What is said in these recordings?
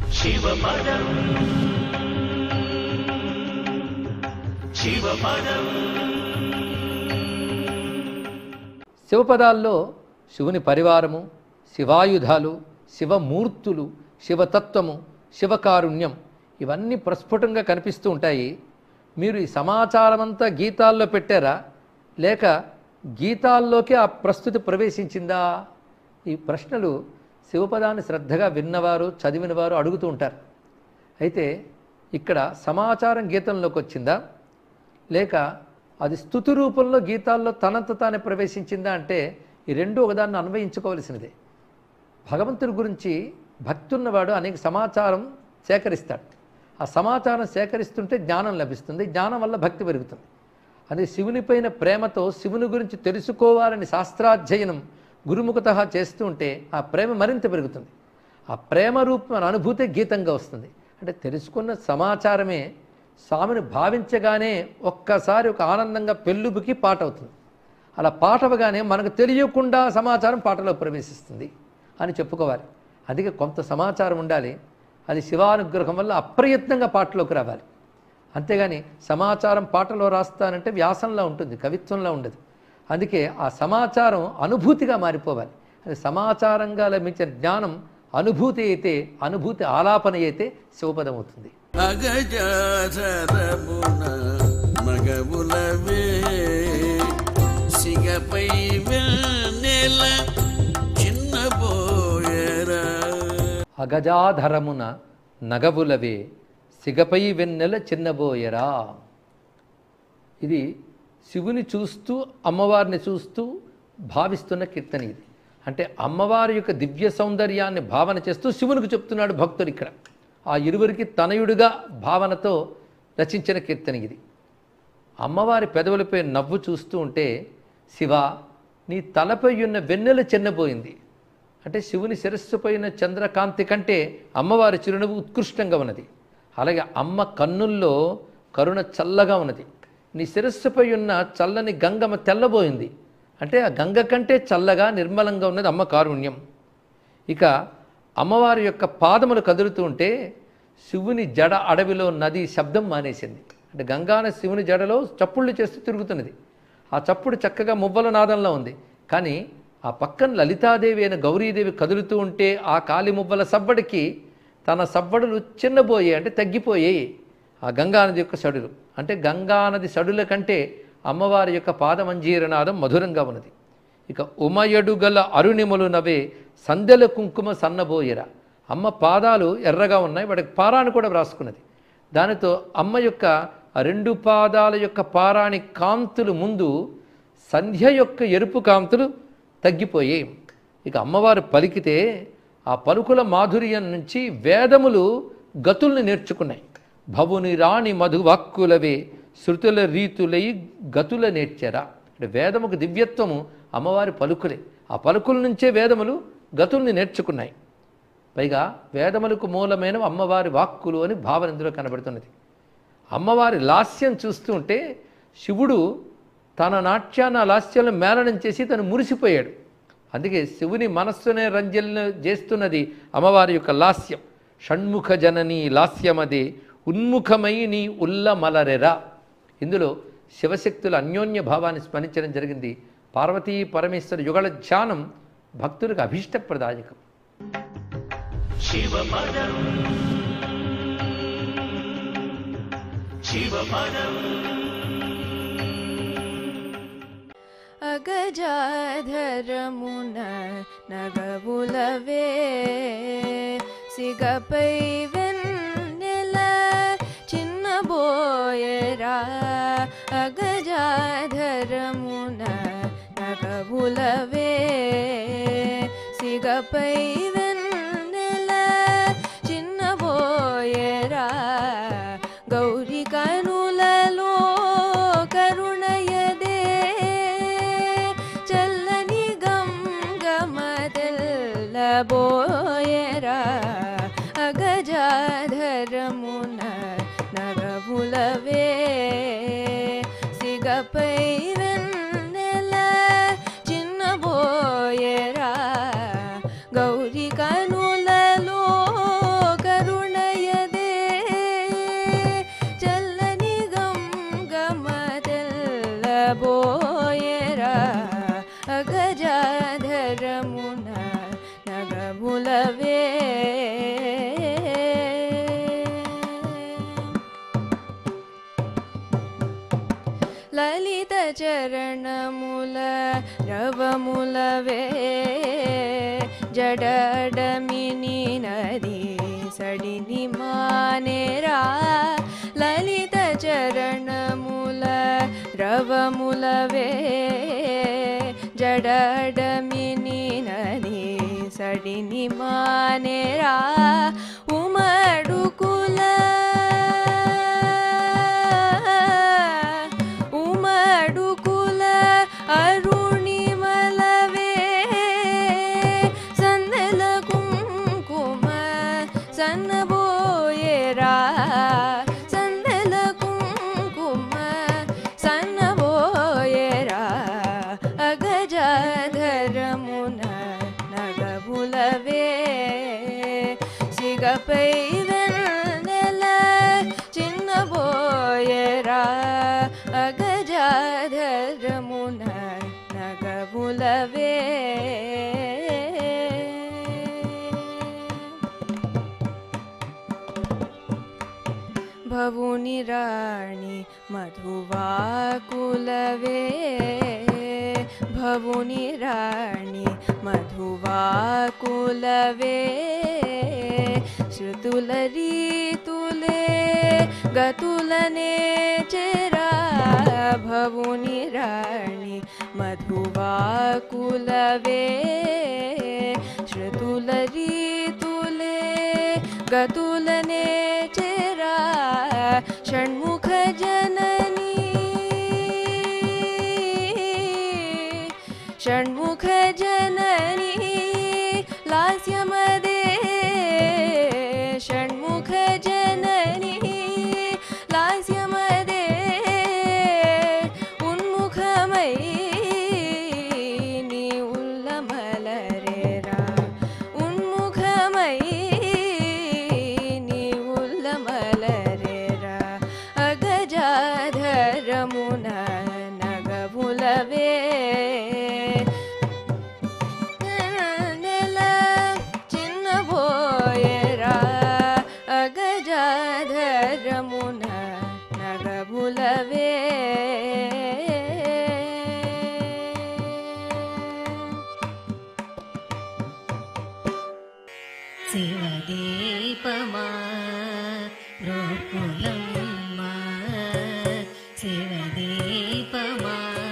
శివపదం శివపదం శివపదాల్లో శివుని పరివారము శివాయుధాలు శివమూర్తులు శివతత్వము శివకారుణ్యం ఇవన్నీ ప్రస్ఫుటంగా కనిపిస్తూ ఉంటాయి మీరు ఈ సమాచారం అంతా గీతాల్లో పెట్టారా లేక గీతాల్లోకి ఆ ప్రస్తుతి ప్రవేశించిందా ఈ ప్రశ్నలు శివపదాన్ని శ్రద్ధగా విన్నవారు చదివినవారు అడుగుతూ ఉంటారు అయితే ఇక్కడ సమాచారం గీతంలోకి వచ్చిందా లేక అది స్థుతి రూపంలో గీతాల్లో తనంత తానే ప్రవేశించిందా అంటే ఈ రెండు ఒకదాన్ని అన్వయించుకోవలసినదే భగవంతుడి గురించి భక్తి ఉన్నవాడు అనేక సమాచారం సేకరిస్తాడు ఆ సమాచారం సేకరిస్తుంటే జ్ఞానం లభిస్తుంది జ్ఞానం వల్ల భక్తి పెరుగుతుంది అదే శివునిపైన ప్రేమతో శివుని గురించి తెలుసుకోవాలని శాస్త్రాధ్యయనం గురుముఖత చేస్తూ ఉంటే ఆ ప్రేమ మరింత పెరుగుతుంది ఆ ప్రేమ రూపం అనుభూతి గీతంగా వస్తుంది అంటే తెలుసుకున్న సమాచారమే స్వామిని భావించగానే ఒక్కసారి ఒక ఆనందంగా పెళ్ళుబుకి పాట అవుతుంది అలా పాట అవగానే మనకు తెలియకుండా సమాచారం పాటలో ప్రవేశిస్తుంది అని చెప్పుకోవాలి అందుకే కొంత సమాచారం ఉండాలి అది శివానుగ్రహం వల్ల అప్రయత్నంగా పాటలోకి రావాలి అంతేగాని సమాచారం పాటలో రాస్తానంటే వ్యాసంలా ఉంటుంది కవిత్వంలా ఉండదు అందుకే ఆ సమాచారం అనుభూతిగా మారిపోవాలి అది సమాచారంగా లభించిన జ్ఞానం అనుభూతి అయితే అనుభూతి ఆలాపన అయితే శివపదం అవుతుంది అగజాధరమున మగవులవే సిగపై వెన్నెల చిన్నబోయరా అగజాధరమున నగవులవే సిగపై వెన్నెల చిన్నబోయరా ఇది శివుని చూస్తూ అమ్మవారిని చూస్తూ భావిస్తున్న కీర్తన ఇది అంటే అమ్మవారి యొక్క దివ్య సౌందర్యాన్ని భావన చేస్తూ శివునికి చెప్తున్నాడు భక్తుడు ఇక్కడ ఆ ఇరువురికి తనయుడిగా భావనతో రచించిన కీర్తన ఇది అమ్మవారి పెదవులపై నవ్వు చూస్తూ ఉంటే శివ నీ తలపై ఉన్న వెన్నెల చిన్నబోయింది అంటే శివుని శిరస్సుపైన చంద్రకాంతి కంటే అమ్మవారి చిరునవ్వు ఉత్కృష్టంగా ఉన్నది అలాగే అమ్మ కన్నుల్లో కరుణ చల్లగా ఉన్నది నీ శిరస్సుపై ఉన్న చల్లని గంగమ్మ తెల్లబోయింది అంటే ఆ గంగ కంటే చల్లగా నిర్మలంగా ఉన్నది అమ్మ కారుణ్యం ఇక అమ్మవారి యొక్క పాదములు కదులుతూ ఉంటే శివుని జడ అడవిలో నది శబ్దం మానేసింది అంటే గంగాన శివుని జడలో చప్పుళ్ళు చేస్తూ తిరుగుతున్నది ఆ చప్పుడు చక్కగా మువ్వల నాదంలో ఉంది కానీ ఆ పక్కన లలితాదేవి అయిన గౌరీదేవి కదులుతూ ఉంటే ఆ కాలి మువ్వల సవ్వడికి తన సవ్వడులు చిన్నబోయాయి అంటే తగ్గిపోయాయి ఆ గంగానది యొక్క సడులు అంటే గంగానది సడుల కంటే అమ్మవారి యొక్క పాదమంజీరనాదం మధురంగా ఉన్నది ఇక ఉమయడుగల అరుణిమలు నవే సందెల కుంకుమ సన్నబోయిర అమ్మ పాదాలు ఎర్రగా ఉన్నాయి వాడికి పారాన్ని కూడా వ్రాసుకున్నది దానితో అమ్మ యొక్క ఆ రెండు పాదాల యొక్క పారాణి కాంతులు ముందు సంధ్య యొక్క ఎరుపు కాంతులు తగ్గిపోయాయి ఇక అమ్మవారు పలికితే ఆ పలుకుల మాధుర్యం నుంచి వేదములు గతుల్ని నేర్చుకున్నాయి భవుని రాణి మధువాక్కులవే శృతుల రీతులై గతుల నేర్చెరా అంటే వేదముకు దివ్యత్వము అమ్మవారి పలుకులే ఆ పలుకుల నుంచే వేదములు గతుల్ని నేర్చుకున్నాయి పైగా వేదములకు మూలమైన అమ్మవారి వాక్కులు అని భావన ఇందులో కనబడుతున్నది అమ్మవారి లాస్యం చూస్తూ ఉంటే శివుడు తన నాట్యాన్ని ఆ లాస్యాలను మేళనం చేసి తను మురిసిపోయాడు అందుకే శివుని మనస్సునే రంజన చేస్తున్నది అమ్మవారి యొక్క లాస్యం షణ్ముఖ జనని లాస్యమదే ఉన్ముఖమై నీ ఉల్లమలరెరా ఇందులో శివశక్తుల అన్యోన్య భావాన్ని స్మరించడం జరిగింది పార్వతీ పరమేశ్వర యుగళ ధ్యానం భక్తులకు అభీష్టప్రదాయకం శివపదం శివపదం అగజాధరమున నగవులవే సిగపై వెన్నెల చిన్నబోయరా అగజాధరమున నగవులవే సిగపై వెన్నెల చిన్నబోయరా గౌరి కనులలో కరుణయదే చల్లని గంగమదెల్లబోయరా అగజాధరమున నగములవే సిగపై వెన్నెల చిన్నబోయరా గౌరి కనులలో కరుణ నగములవే లలిత చరణముల రవములవే జడడమిని నది సడిని మానేరా లలిత చరణముల రవములవే జడడమిని నది సడిని మానేరా ఉమడుకుల ఉమడుకుల అరుణిమలవే సన్నెల కుంకుమ సన్నబోయేరా సన్నెల కుంకుమ సన్నబోయేరా అగజాధరమున నగములవే సిగపై వెన్నెల చిన్నబోయేరా అగజాధరమున నగములవే భవుని రాణి మధువాకులవే భవుని రాణి మధువాకులవే శృతుల రీతులే గతులనే చెరా భవుని రాణి మధువాకులవే శృతుల రీతులే గతులనే చెరా షణ్ముఖ జననీ షణ్ముఖ జననీ లాస్యమదే షణ్ముఖ జననీ లాస్యమదే ఉన్ముఖమై నీ ఉల్లమలరేరా ఉన్ముఖమై నీ ఉల్లమలరేరా అగజాధరమున నగములవే నెల చిన్నబోయేరా అగజాధరమున నగములవే శివదీపమా గోకులమ్మ శివదీపమా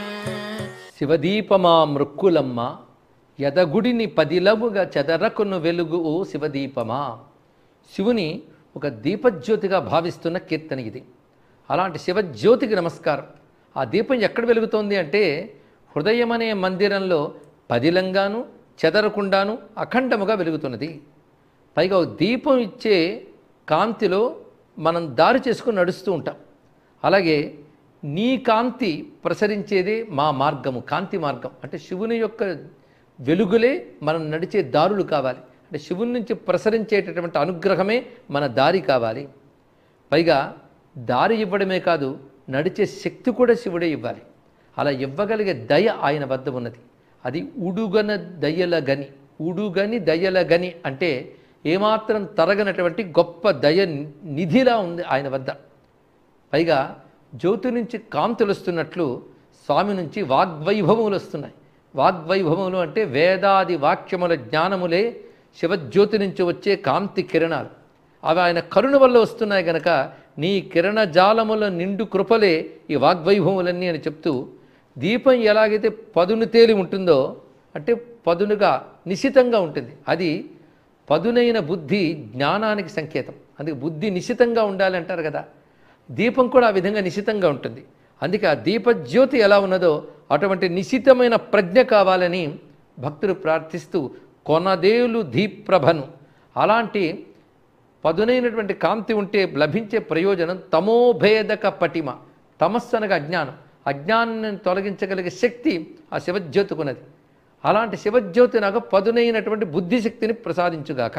శివదీపమా మృక్కులమ్మ యదగుడిని పదిలముగా చెదరకును వెలుగు ఓ శివదీపమా శివుని ఒక దీపజ్యోతిగా భావిస్తున్న కీర్తన ఇది అలాంటి శివజ్యోతికి నమస్కారం ఆ దీపం ఎక్కడ వెలుగుతోంది అంటే హృదయం అనే మందిరంలో పదిలంగాను చెదరకుండాను అఖండముగా వెలుగుతున్నది పైగా ఒక దీపం ఇచ్చే కాంతిలో మనం దారి చేసుకుని నడుస్తూ ఉంటాం అలాగే నీ కాంతి ప్రసరించేదే మా మార్గము కాంతి మార్గం అంటే శివుని యొక్క వెలుగులే మనం నడిచే దారులు కావాలి అంటే శివుని నుంచి ప్రసరించేటటువంటి అనుగ్రహమే మన దారి కావాలి పైగా దారి ఇవ్వడమే కాదు నడిచే శక్తి కూడా శివుడే ఇవ్వాలి అలా ఇవ్వగలిగే దయ ఆయన వద్ద ఉన్నది అది ఉడుగన దయల గని ఉడుగని దయల గని అంటే ఏమాత్రం తరగనటువంటి గొప్ప దయ నిధిలా ఉంది ఆయన వద్ద పైగా జ్యోతి నుంచి కాంతులు వస్తున్నట్లు స్వామి నుంచి వాగ్వైభవములు వస్తున్నాయి వాగ్వైభవములు అంటే వేదాది వాక్యముల జ్ఞానములే శివజ్యోతి నుంచి వచ్చే కాంతి కిరణాలు అవి ఆయన కరుణ వల్ల వస్తున్నాయి గనక నీ కిరణ జాలముల నిండు కృపలే ఈ వాగ్వైభవములన్నీ అని చెప్తూ దీపం ఎలాగైతే పదును తేలి ఉంటుందో అంటే పదునుగా నిశితంగా ఉంటుంది అది పదునైన బుద్ధి జ్ఞానానికి సంకేతం అందుకే బుద్ధి నిశితంగా ఉండాలి అంటారు కదా దీపం కూడా ఆ విధంగా నిశితంగా ఉంటుంది అందుకే ఆ దీపజ్యోతి ఎలా ఉన్నదో అటువంటి నిశితమైన ప్రజ్ఞ కావాలని భక్తులు ప్రార్థిస్తూ కొనదేలు దీప్రభను అలాంటి పదునైనటువంటి కాంతి ఉంటే లభించే ప్రయోజనం తమోభేదక పటిమ తమస్సు అనగా అజ్ఞానం అజ్ఞానాన్ని తొలగించగలిగే శక్తి ఆ శివజ్యోతికున్నది అలాంటి శివజ్యోతి నాకు పదునైనటువంటి బుద్ధిశక్తిని ప్రసాదించుగాక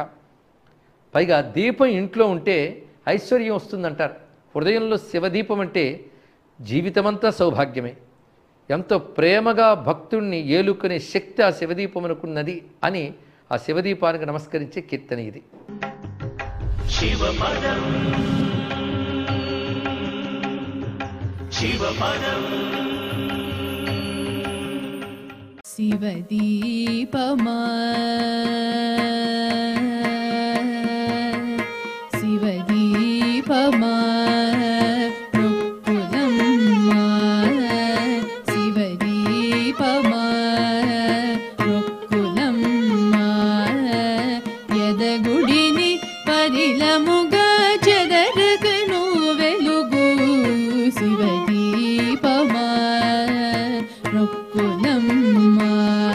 పైగా దీపం ఇంట్లో ఉంటే ఐశ్వర్యం వస్తుందంటారు హృదయంలో శివదీపం అంటే జీవితమంతా సౌభాగ్యమే ఎంతో ప్రేమగా భక్తుణ్ణి ఏలుకునే శక్తి ఆ శివదీపమునకున్నది అని ఆ శివదీపానికి నమస్కరించే కీర్తన ఇది शिवदीपमा शिवदीपमा रुक्कुलम्मा शिवदीपमा रुक्कुलम्मा ఎదగుడిని పరిలముగా చెదరకను వెలుగు శివదీపమా రొక్కులమ్మా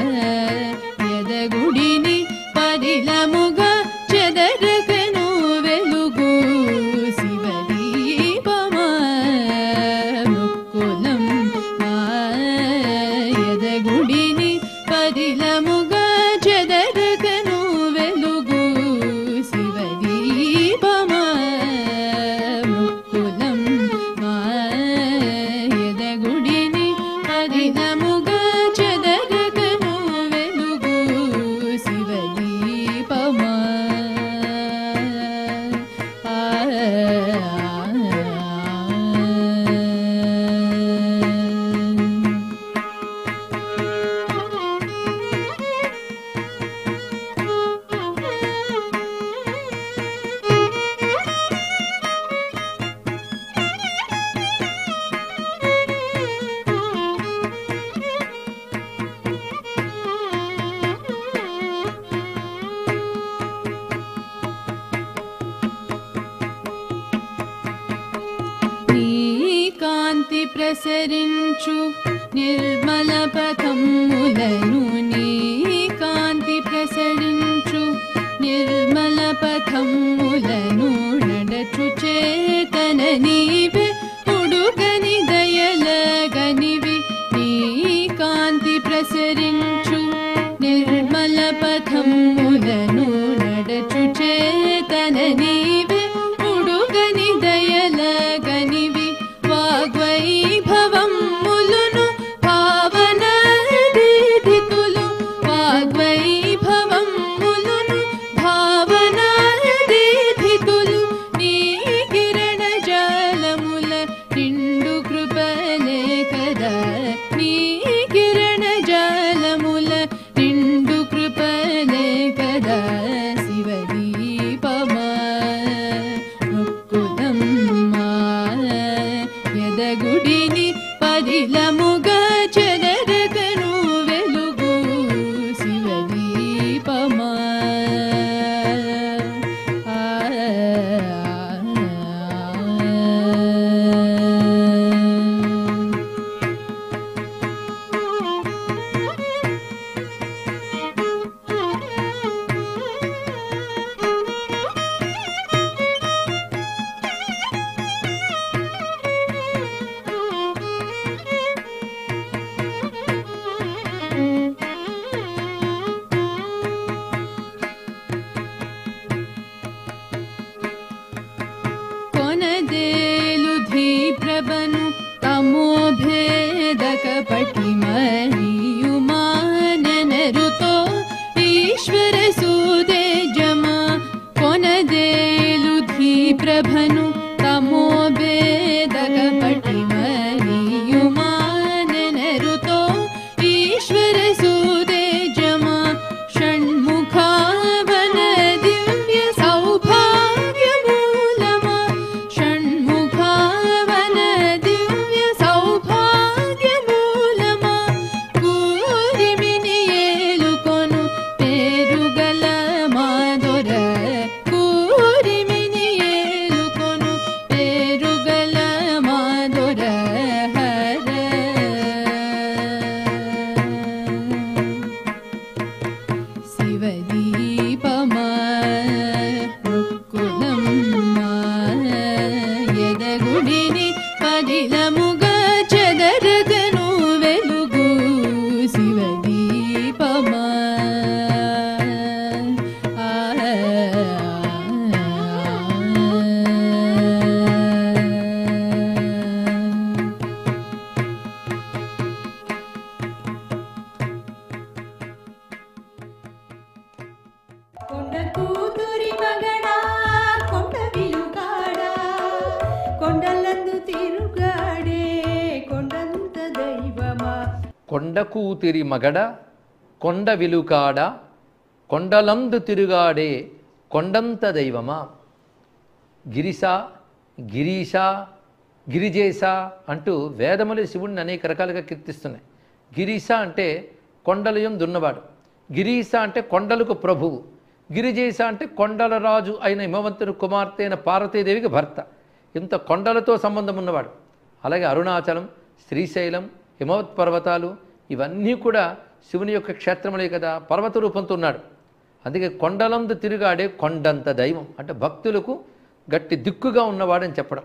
ఎదగుడిని పరిలముగా చెదరకను వెలుగు శివదీపమా రొక్కులమ్మా ఎదగుడిని పరిలముగా చెదరకను వెలుగు శివదీపమా మృక్కులం మా ఎదగుడిని పరిణముగా చెదరకను వెలుగు శివదీపమా ఆ నీ కాంతి ప్రసరించు నిర్మల పథములను నీ కాంతి ప్రసరించు నిర్మల పథములను నడచు చేతన నీవే ఉడుగని దయలగనివి నీ కాంతి ప్రసరించు నిర్మల పథములను నడచు చేతన నీవే ఉడుగని దయలగనివి వాగ్వైభవములును భావన దీదితులు వాగ్వైభవములును భావన దీదితులు నీ కిరణ జాలముల నిండు కృపలే కదా నీ కిరణ జాలముల నిండు కృపలే కదా శివదీపమా మొక్కుదమ్మా ఎదగుడిని పరిలముగా చెదరకను వెలుగు శివదీపమా ఆ కొనదేలు ధీప్రభను తమోభేదక పటి మరియు మాననరుతో ఈశ్వర సూదే జమా కొనదేలు ధీప్రభను తమోభేదక పటి మరియు మాననరుతో ఈశ్వర సూదే జమా షణ్ముఖావన దివ్య సౌభాగ్యమూలమా షణ్ముఖావన దివ్య సౌభాగ్యమూలమా కూరిమిని ఏలుకొను పేరుగల మాధుర కూరిమిని ఏలుకొను పేరుగల మాధుర హర శివదీపమా రుక్కులమ్మా ఎదగుడిని పదిలముగా చెదరగను వెలుగు శివదీపమా ఆ కొండ కూతురి మగడా కొండ విలుగాడా కొండలందు తిరుగాడే కొండంత దైవమా కొండ కూతిరి మగడ కొండ విలుకాడ కొండలందు తిరుగాడే కొండంత దైవమా గిరిస గిరీశ గిరిజేశ అంటూ వేదములు శివుణ్ణి అనేక రకాలుగా కీర్తిస్తున్నాయి గిరీశ అంటే కొండల యందు ఉన్నవాడు గిరీశ అంటే కొండలకు ప్రభువు గిరిజేశ అంటే కొండల రాజు అయిన హిమవంతుని కుమార్తె అయిన పార్వతీదేవికి భర్త ఇంత కొండలతో సంబంధం ఉన్నవాడు అలాగే అరుణాచలం శ్రీశైలం హిమవత్ పర్వతాలు ఇవన్నీ కూడా శివుని యొక్క క్షేత్రములే కదా పర్వత రూపంతో ఉన్నాడు అందుకే కొండలందు తిరుగాడే కొండంత దైవం అంటే భక్తులకు గట్టి దిక్కుగా ఉన్నవాడని చెప్పడం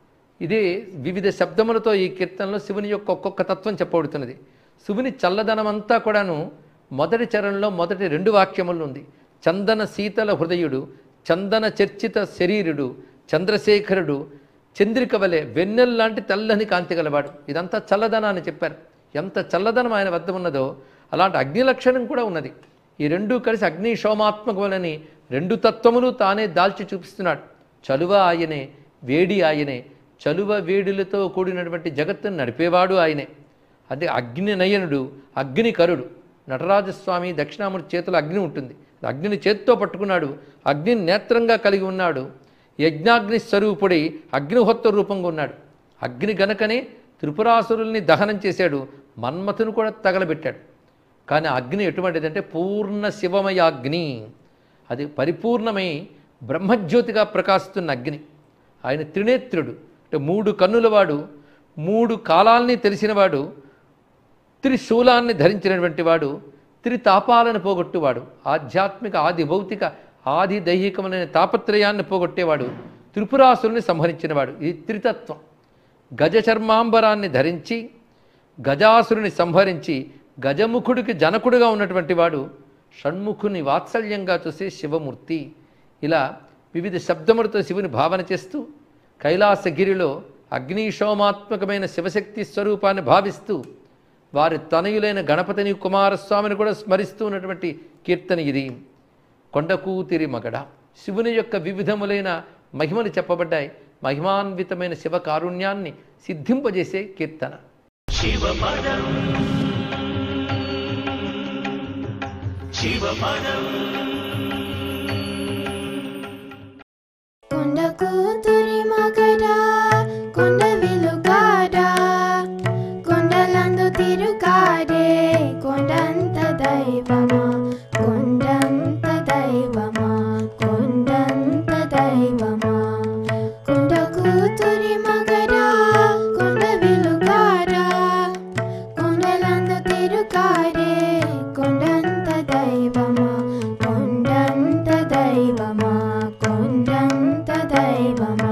ఇదే వివిధ శబ్దములతో ఈ కీర్తనలో శివుని యొక్క ఒక్కొక్క తత్వం చెప్పబడుతున్నది శివుని చల్లదనమంతా కూడాను మొదటి చరణంలో మొదటి రెండు వాక్యములు ఉంది చందన శీతల హృదయుడు చందన చర్చిత శరీరుడు చంద్రశేఖరుడు చంద్రిక వలె వెన్నెల్ లాంటి తెల్లని కాంతి గలవాడు ఇదంతా చల్లదనాన్ని చెప్పారు ఎంత చల్లదనం ఆయన వద్ద ఉన్నదో అలాంటి అగ్ని లక్షణం కూడా ఉన్నది ఈ రెండూ కలిసి అగ్ని సోమాత్మకములని రెండు తత్వములు తానే దాల్చి చూపిస్తున్నాడు చలువ ఆయనే వేడి ఆయనే చలువ వేడిలతో కూడినటువంటి జగత్తును నడిపేవాడు ఆయనే అదే అగ్ని నయనుడు అగ్నికరుడు నటరాజస్వామి దక్షిణామూర్తి చేతిలో అగ్ని ఉంటుంది అగ్నిని చేత్తో పట్టుకున్నాడు అగ్నిని నేత్రంగా కలిగి ఉన్నాడు యజ్ఞాగ్ని స్వరూపుడై అగ్నిహోత్ర రూపంగా ఉన్నాడు అగ్ని గనకనే త్రిపురాసురుల్ని దహనం చేశాడు మన్మథుని కూడా తగలబెట్టాడు కానీ ఆ అగ్ని ఎటువంటిదంటే పూర్ణ శివమయ అగ్ని అది పరిపూర్ణమై బ్రహ్మజ్యోతిగా ప్రకాశిస్తున్న అగ్ని ఆయన త్రినేత్రుడు అంటే మూడు కన్నులవాడు మూడు కాలాల్ని తెలిసినవాడు త్రిశూలాన్ని ధరించినటువంటి వాడు త్రితాపాలను పోగొట్టువాడు ఆధ్యాత్మిక ఆది భౌతిక ఆది దైహికమైన తాపత్రయాన్ని పోగొట్టేవాడు త్రిపురాసురుని సంహరించినవాడు ఇది త్రితత్వం గజ చర్మాంబరాన్ని ధరించి గజాసురుని సంహరించి గజముఖుడికి జనకుడుగా ఉన్నటువంటి వాడు షణ్ముఖుని వాత్సల్యంగా చూసే శివమూర్తి ఇలా వివిధ శబ్దములతో శివుని భావన చేస్తూ కైలాసగిరిలో అగ్నిశోమాత్మకమైన శివశక్తి స్వరూపాన్ని భావిస్తూ వారి తనయులైన గణపతిని కుమారస్వామిని కూడా స్మరిస్తూ ఉన్నటువంటి కీర్తన ఇది కొండకూతిరి మగడ శివుని యొక్క వివిధములైన మహిమలు చెప్పబడ్డాయి మహిమాన్వితమైన శివ కారుణ్యాన్ని సిద్ధింపజేసే కీర్తన కొండ కూతురి మగడా కొండ విలుగాడా కొండలందు తిరుగాడే కొండంత దైవమా కొండంత దైవమా కొండంత దైవమా కొండ కూతురి మగడా కొండ విలుగాడా కొండలందు తిరుగాడే కొండంత దైవమా కొండంత దైవమా కొండంత దైవమా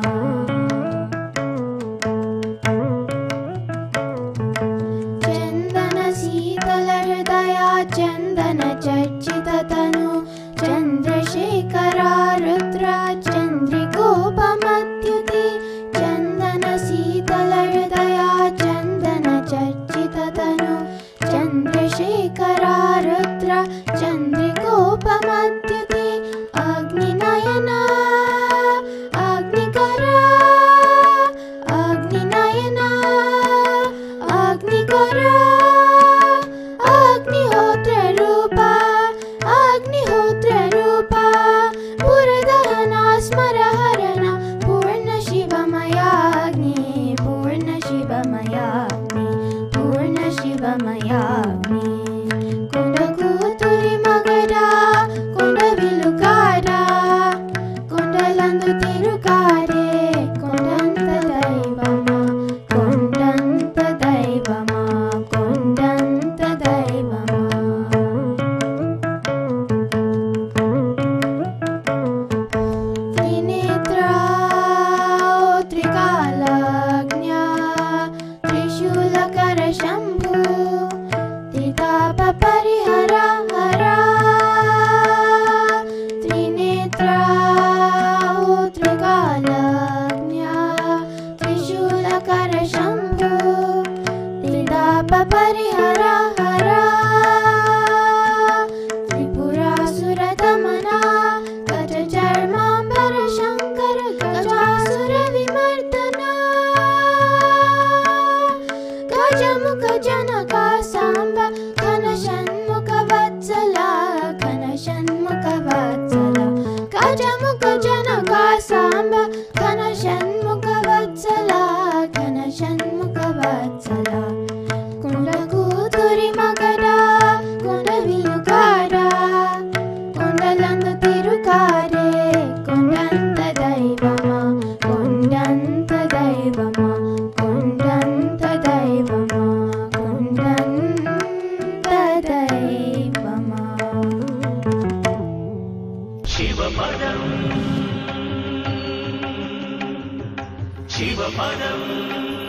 చందన శీతల హృదయ చందన చర్చిత తను చంద్రశేఖర రుద్ర చంద్రికోపమత్యుతి చందన శీతల హృదయ చందన చర్చిత తను చంద్రశేఖర రుద్ర చంద్రికోపమత్యుతి అగ్నినయన అగ్నికర అగ్నినయన అగ్నికర అగ్నిహోత్ర రూప షణ్ముఖ వత్సల గజముఖ జనక సాంబ ఘన షణ్ముఖ వత్సల ఘన షణ్ముఖ వత్సల కుండ కూతురి మగడా కుండ విలుగాడా కొండలందు తిరుకారే కొండంత దైవమా కొండంత దైవమా కొండంత దైవమా కొండంత దైవమా శివపదం శివపదం